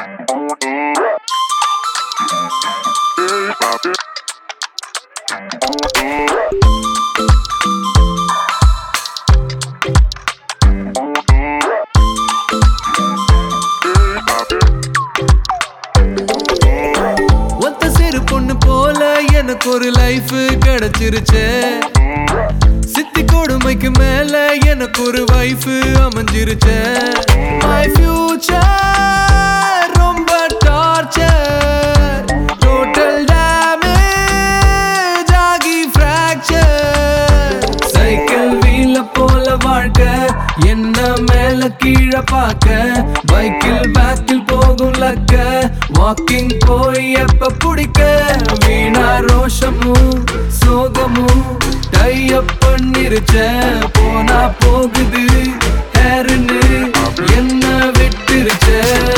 ஒத்த சிறு பொண்ணு போல எனக்கு ஒரு லைஃப் கிடைச்சிருச்சே சித்தி கொடுமைக்கு மேல எனக்கு ஒரு வைஃப் அமைஞ்சிருச்சே மை ஃபியூச்சர் ரொம்ப டார்ச்சர் டோட்டல் டேமேஜ் ஆகி ஃப்ராக்சர் சைக்கிள் வீல போல வாழ்க்கை என்ன மேல கீழே பார்க்க பைக்கில் பேக்கில் போகும் லக்க வாக்கிங் போய் எப்ப பிடிக்க வீணா ரோஷமும் சோகமும் டைப் பண்ணிருச்ச போனா போகுது ஹேருன்னு என்ன விட்டுருச்ச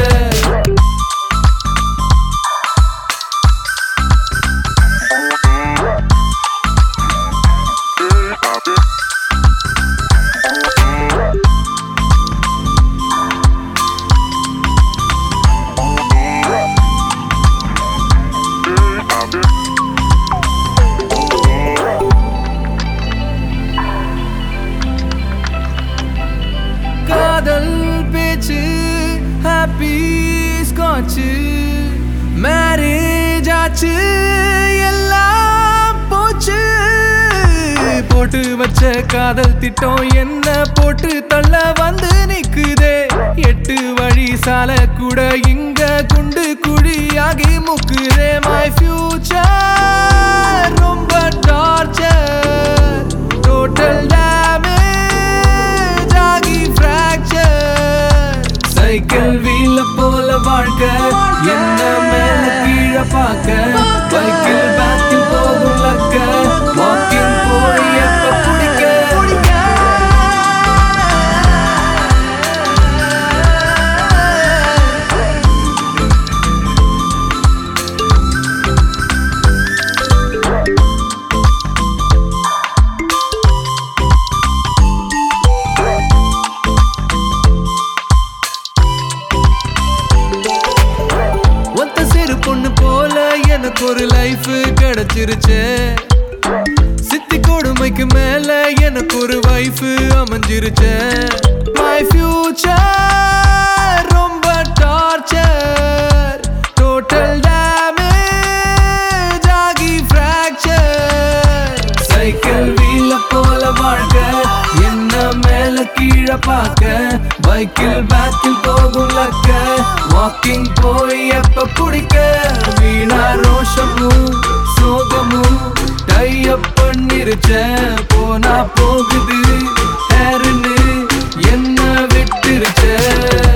காதல் பேச்சு ஹாப்பி ஸ்காட்சு மேரேஜ் ஆச்சு எல்லாம் போச்சு போட்டு வச்ச காதல் திட்டம் என்ன போட்டு தள்ள வந்து நிக்குதே எட்டு வழி சால கூட இங்க குண்டு குழியாகி முக்குதே மை ஃபியூச்சர் ரொம்ப டார்ச்சர் டோட்டல் டேமேஜ் ஆகி ஃப்ராக்சர் சைக்கிள் வீல போல வாழ்க்கை என்ன மேல கீழே பார்க்க பைக்கில் பேக்கில் போகும் லக்க வாக்கிங் போய் எப்ப பிடிக்க ஒத்த சிறு பொண்ணு போல எனக்கு ஒரு லைஃப் கிடைச்சிருச்சே சித்தி கொடுமைக்கு மேல எனக்கு ஒரு வைஃப் அமைஞ்சிருச்சே மை ஃபியூச்சர் ரொம்ப டார்ச்சர் டோட்டல் டேமேஜ் ஆகி ஃப்ராக்சர் சைக்கிள் வீல போல வாழ்க்கை என்ன மேல கீழே பார்க்க பைக்கில் பேக்கில் போகும் லக்க வாக்கிங் போய் எப்ப பிடிக்க வீணா ரோஷமும் சோகமும் டைப் பண்ணிருச்ச போனா போகுது ஹேருன்னு என்ன விட்டுருச்ச